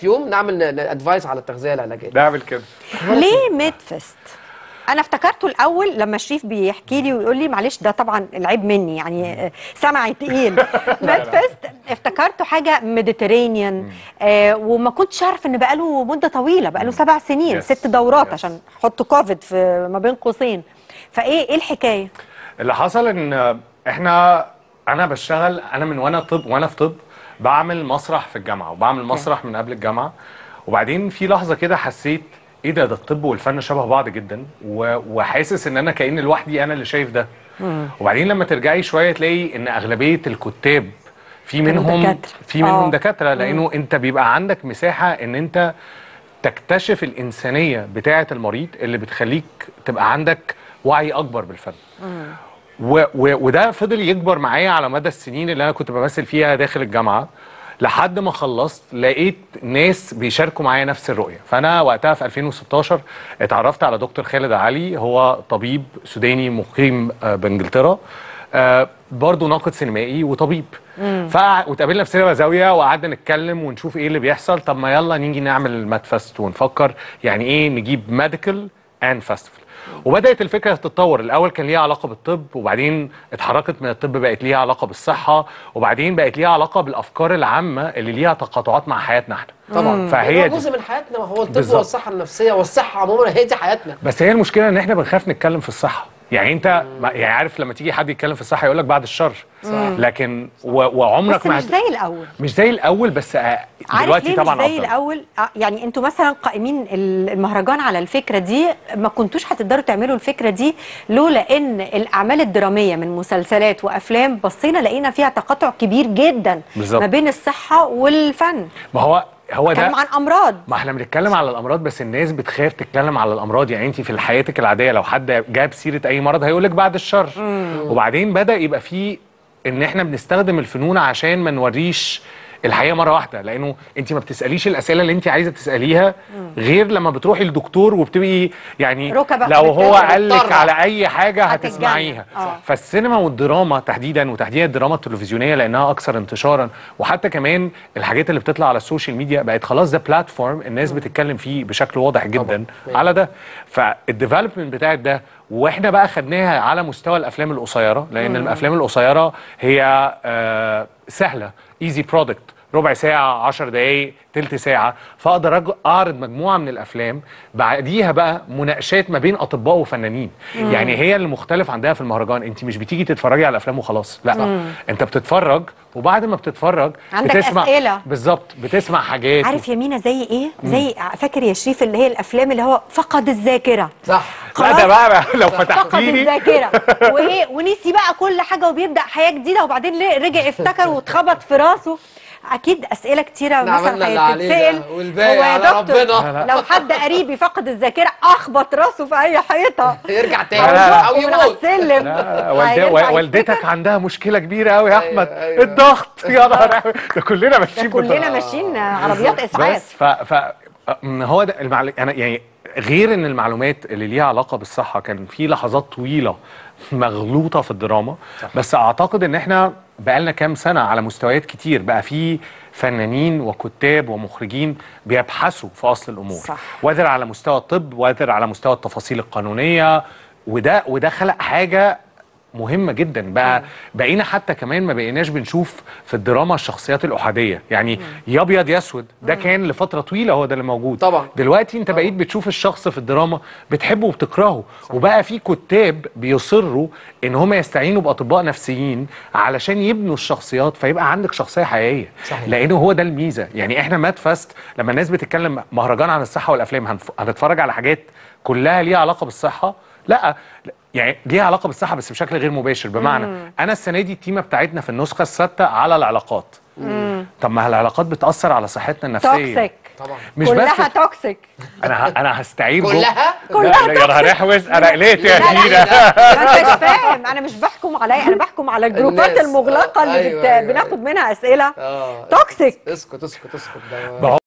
في يوم نعمل ادفايس على التغذيه العلاجيه نعمل كده ليه ميدفست انا افتكرته الاول لما شريف بيحكي لي ويقول لي معلش ده طبعا العيب مني يعني آه، سمعي تقيل ميدفست افتكرته حاجه ميديترينيان آه وما كنتش اعرف ان بقاله مده طويله بقاله سبع سنين Yes. ست دورات Yes. عشان حط كوفيد في ما بين قوسين فايه ايه الحكايه اللي حصل ان احنا انا بشتغل انا من وانا طب وانا في طب بعمل مسرح في الجامعه وبعمل مسرح من قبل الجامعه وبعدين في لحظه كده حسيت ايه ده ده الطب والفن شبه بعض جدا و- وحاسس ان انا كأن لوحدي انا اللي شايف ده وبعدين لما ترجعي شويه تلاقي ان اغلبيه الكتاب في كانوا منهم دكاترة. في منهم آه. دكاتره لانه انت بيبقى عندك مساحه ان انت تكتشف الانسانيه بتاعه المريض اللي بتخليك تبقى عندك وعي اكبر بالفن و و وده فضل يكبر معايا على مدى السنين اللي انا كنت بمثل فيها داخل الجامعه لحد ما خلصت لقيت ناس بيشاركوا معايا نفس الرؤيه فانا وقتها في 2016 اتعرفت على دكتور خالد علي هو طبيب سوداني مقيم آه، بانجلترا آه، برضه ناقد سينمائي وطبيب فقع- واتقابلنا في سينما زاويه وقعدنا نتكلم ونشوف ايه اللي بيحصل طب ما يلا نيجي نعمل الماد فيست ونفكر يعني ايه نجيب ميديكال اند فيستيفال وبدات الفكره تتطور الاول كان ليها علاقه بالطب وبعدين اتحركت من الطب بقت ليها علاقه بالصحه وبعدين بقت ليها علاقه بالافكار العامه اللي ليها تقاطعات مع حياتنا احنا طبعا فهي هو دي. جزء من حياتنا هو الطب بالظبط. والصحه النفسيه والصحه عموما هي دي حياتنا بس هي المشكله ان احنا بنخاف نتكلم في الصحه يعني انت ما- يعني عارف لما تيجي حد يتكلم في الصحه يقول لك بعد الشر لكن و... وعمرك بس ما مش هت- زي الاول مش زي الاول بس آه، عارف دلوقتي ليه طبعا مش زي افضل الاول آه، يعني انتوا مثلا قائمين ال- المهرجان على الفكره دي ما كنتوش هتقدروا تعملوا الفكره دي لولا ان الاعمال الدراميه من مسلسلات وافلام بصينا لقينا فيها تقاطع كبير جدا بالظبط. ما بين الصحه والفن ما هو هو ده كلام عن امراض ما احنا بنتكلم على الامراض بس الناس بتخاف تتكلم على الامراض يعني انت في حياتك العاديه لو حد جاب سيره اي مرض هيقول لك بعد الشر وبعدين بدا يبقى في ان احنا بنستخدم الفنون عشان ما نوريش الحقيقه مره واحده لانه انت ما بتساليش الاسئله اللي انت عايزه تساليها غير لما بتروحي للدكتور وبتبقي يعني ركبك لو هو بتوجع. قال لك مضطرة. على اي حاجه هتتجنن. هتسمعيها آه. فالسينما والدراما تحديدا وتحديدا الدراما التلفزيونيه لانها اكثر انتشارا وحتى كمان الحاجات اللي بتطلع على السوشيال ميديا بقت خلاص ده بلاتفورم الناس بتتكلم فيه بشكل واضح جدا طبعاً. على ده فالديفلوبمنت بتاعت ده واحنا بقى خدناها على مستوى الافلام القصيره لان الافلام القصيره هي آه سهله ايزي برودكت ربع ساعة 10 دقايق تلت ساعة فأقدر أج- أعرض مجموعة من الأفلام بعديها بقى مناقشات ما بين أطباء وفنانين يعني هي اللي مختلف عندها في المهرجان أنت مش بتيجي تتفرجي على الأفلام وخلاص لا أنت بتتفرج وبعد ما بتتفرج عندك بتسمع أسئلة. بالظبط بتسمع حاجات عارف يا مينا زي ايه زي فاكر يا شريف اللي هي الافلام اللي هو فقد الذاكره صح لا ده بقى بقى لو فقد فتحتيني الذاكره وايه ونسي بقى كل حاجه وبيبدا حياه جديده وبعدين ليه رجع افتكر واتخبط في راسه اكيد اسئله كتيره إحنا عملنا مثلا اللي علينا هيتسال والباقي هو يا على دكتور ربنا. لو حد قريبي فقد الذاكره اخبط راسه في اي حيطه يرجع تاني لا، لا. او من على يموت السلم لا، والد- هيرجع والدتك يفتكر. عندها مشكله كبيره قوي يا أيوة، احمد أيوة. الضغط يا نهار أبيض. ده كلنا ماشيين ده كلنا بالضغط. ماشيين عربيات اسعاف بس ف ف م- هو ده المعل... انا يعني غير ان المعلومات اللي ليها علاقه بالصحه كان في لحظات طويله مغلوطه في الدراما بس اعتقد ان احنا بقالنا كام سنه على مستويات كتير بقى في فنانين وكتاب ومخرجين بيبحثوا في اصل الامور صح. وذر على مستوى الطب وذر على مستوى التفاصيل القانونيه وده وده خلق حاجه مهمة جدا بقى بقينا حتى كمان ما بقيناش بنشوف في الدراما الشخصيات الأحادية يعني يا أبيض يا أسود ده كان لفترة طويلة هو ده اللي موجود طبعا. دلوقتي أنت بقيت بتشوف الشخص في الدراما بتحبه وبتكرهه وبقى في كتاب بيصروا إن هم يستعينوا بأطباء نفسيين علشان يبنوا الشخصيات فيبقى عندك شخصية حقيقية صحيح. لأنه هو ده الميزة يعني إحنا مات فاست لما الناس بتتكلم مهرجان عن الصحة والأفلام هنف- هنتفرج على حاجات كلها ليها علاقة بالصحة لا يعني ليها علاقه بالصحه بس بشكل غير مباشر بمعنى انا السنه دي التيمه بتاعتنا في النسخه السادسه على العلاقات طب ما العلاقات بتاثر على صحتنا النفسيه توكسيك طبعا مش كلها بس توكسيك انا ه... انا هستعين بك- كلها؟ كلها لا، يا نهار احوز انا قلقت يا لا، لا، هيرة ما انتش فاهم انا مش بحكم عليا انا بحكم على الجروبات الناس. المغلقه اللي أيوة، بت... أيوة، بناخد منها اسئله اه توكسيك اسكت اسكت اسكت ده ما هو